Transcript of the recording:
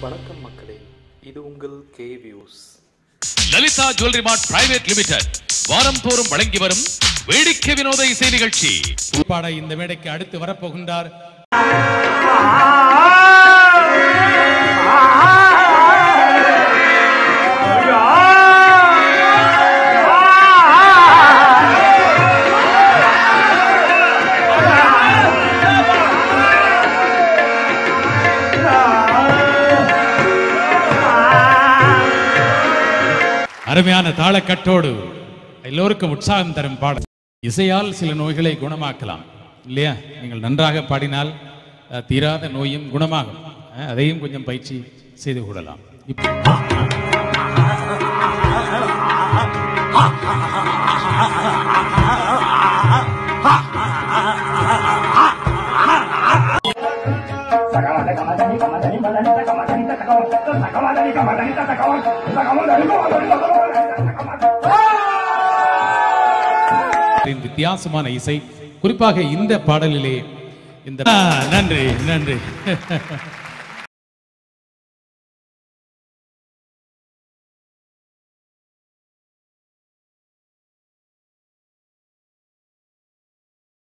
வணக்கம் மக்களே இது உங்கள் K views Lalitha jewellery mart private limited வாரம் தோறும் வழங்கி வரும் வேடிக்கை வினோத இசை நிகழ்ச்சி பாட இந்த மேடைக்கு அடுத்து வரப்போகின்றார் அருமையான தாளக்கட்டோடு எல்லோருக்கும் உற்சாகம் தரும் பாடல் இசையால் சில நோய்களை குணமாக்கலாம் இல்லையா நீங்கள் நன்றாக பாடினால் அஹ், தீராத நோயும் குணமாகும் அஹ், அதையும் கொஞ்சம் பயிற்சி செய்து கொள்ளலாம் இப்ப- வித்தியாசமான இசை குறிப்பாக இந்த பாடலிலே இந்த ஆ, நன்றி நன்றி